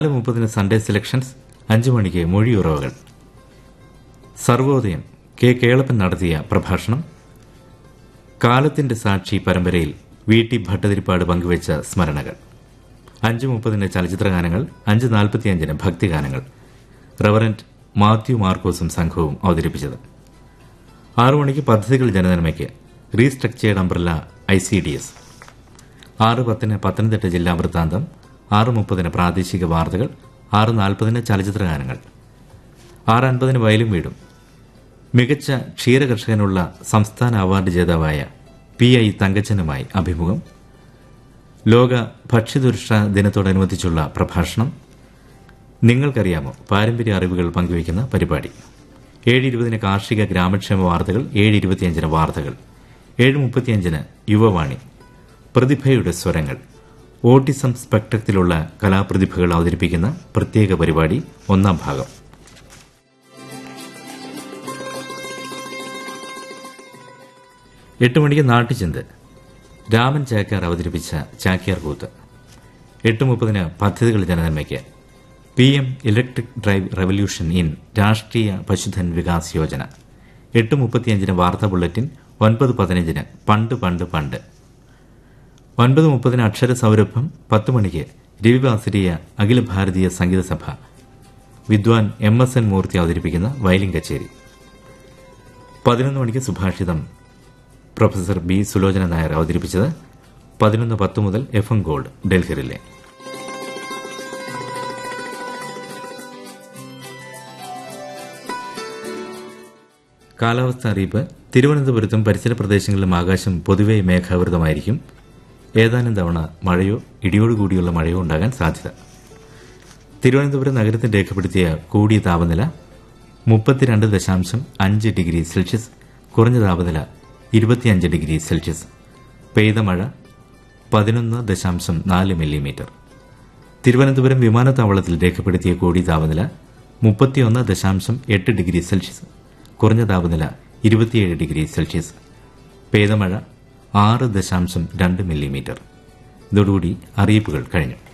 നാല് മുപ്പതിന് Sunday selections അഞ്ചു മണിക്ക് മൊഴിയുറവകൾ സർവോദയം കെ കേളപ്പൻ നടത്തിയ പ്രഭാഷണം കാലത്തിന്റെ സാക്ഷി പരമ്പരയിൽ വി ടി ഭട്ടതിരിപ്പാട് പങ്കുവച്ച സ്മരണകൾ അഞ്ച് മുപ്പതിന് ചലച്ചിത്രഗാനങ്ങൾ അഞ്ച് നാൽപ്പത്തിയഞ്ചിന് ഭക്തിഗാനങ്ങൾ റവറന്റ് മാത്യു മാർക്കോസും സംഘവും അവതരിപ്പിച്ചത് ആറു മണിക്ക് പദ്ധതികൾ ജനനന്മയ്ക്ക് restructured umbrella I C D S ആറ് പത്തിന് പത്തനംതിട്ട ജില്ലാ വൃത്താന്തം ആറ് മുപ്പതിന് പ്രാദേശിക വാർത്തകൾ ആറ് നാൽപ്പതിന് ചലച്ചിത്രഗാനങ്ങൾ ആറ് അൻപതിന് വയലും വീടും മികച്ച ക്ഷീരകർഷകനുള്ള സംസ്ഥാന അവാർഡ് ജേതാവായ പി ഐ തങ്കച്ചനുമായി അഭിമുഖം ലോക ഭക്ഷ്യസുരക്ഷാ ദിനത്തോടനുബന്ധിച്ചുള്ള പ്രഭാഷണം നിങ്ങൾക്കറിയാമോ പാരമ്പര്യ അറിവുകൾ പങ്കുവയ്ക്കുന്ന പരിപാടി ഏഴ് ഇരുപതിന് കാർഷിക ഗ്രാമക്ഷേമ വാർത്തകൾ ഏഴ് ഇരുപത്തിയഞ്ചിന് വാർത്തകൾ ഏഴ് മുപ്പത്തിയഞ്ചിന് യുവവാണി പ്രതിഭയുടെ സ്വരങ്ങൾ ഓട്ടിസം സ്പെക്ട്രത്തിലുള്ള കലാപ്രതിഭകൾ അവതരിപ്പിക്കുന്ന പ്രത്യേക പരിപാടി ഒന്നാം ഭാഗം എട്ട് മണിക്ക് നാട്ടുചിന്ത് രാമൻ ചാക്യാർ അവതരിപ്പിച്ച ചാക്യാർ കൂത്ത് എട്ട് മുപ്പതിന് പദ്ധതികൾ ജനനന്മയ്ക്ക് P M electric drive revolution in Rashtriya Pashudhan Vikas Yojana എട്ട് മുപ്പത്തിയഞ്ചിന് വാർത്താ ബുള്ളറ്റിൻ ഒൻപത് പതിനഞ്ചിന് പണ്ട് പണ്ട് പണ്ട് ഒൻപത് മുപ്പതിന് അക്ഷര സൗരഭം പത്ത് മണിക്ക് രവിവാസരീയ അഖില ഭാരതീയ സംഗീത സഭ വിദ്വാൻ എം എസ് എൻ മൂർത്തി അവതരിപ്പിക്കുന്ന വയലിൻ കച്ചേരി പതിനൊന്ന് മണിക്ക് സുഭാഷിതം പ്രൊഫസർ ബി സുലോചന നായർ അവതരിപ്പിച്ചത് പതിനൊന്ന് പത്ത് മുതൽ എഫ് എം ഗോൾഡ് ഡൽഹിയിലെ കാലാവസ്ഥ അറിയിപ്പ് തിരുവനന്തപുരത്തും പരിസര പ്രദേശങ്ങളിലും ആകാശം പൊതുവെ മേഘാവൃതമായിരിക്കും ഏതാനും തവണ മഴയോ ഇടിയോടുകൂടിയുള്ള മഴയോ ഉണ്ടാകാൻ സാധ്യത തിരുവനന്തപുരം നഗരത്തിൽ രേഖപ്പെടുത്തിയ കൂടിയ താപനില മുപ്പത്തിരണ്ട് ദശാംശം അഞ്ച് ഡിഗ്രി സെൽഷ്യസ് കുറഞ്ഞ താപനില ഇരുപത്തിയഞ്ച് ഡിഗ്രി സെൽഷ്യസ് പെയ്ത മഴ പതിനൊന്ന് ദശാംശം നാല് മില്ലിമീറ്റർ തിരുവനന്തപുരം വിമാനത്താവളത്തിൽ രേഖപ്പെടുത്തിയ കൂടിയ താപനില മുപ്പത്തിയൊന്ന് ദശാംശം എട്ട് ഡിഗ്രി സെൽഷ്യസ് കുറഞ്ഞ താപനില ഇരുപത്തിയേഴ് ഡിഗ്രി സെൽഷ്യസ് പെയ്ത മഴ ആറ് ദശാംശം രണ്ട് മില്ലിമീറ്റർ ഇതോടുകൂടി അറിയിപ്പുകൾ കഴിഞ്ഞു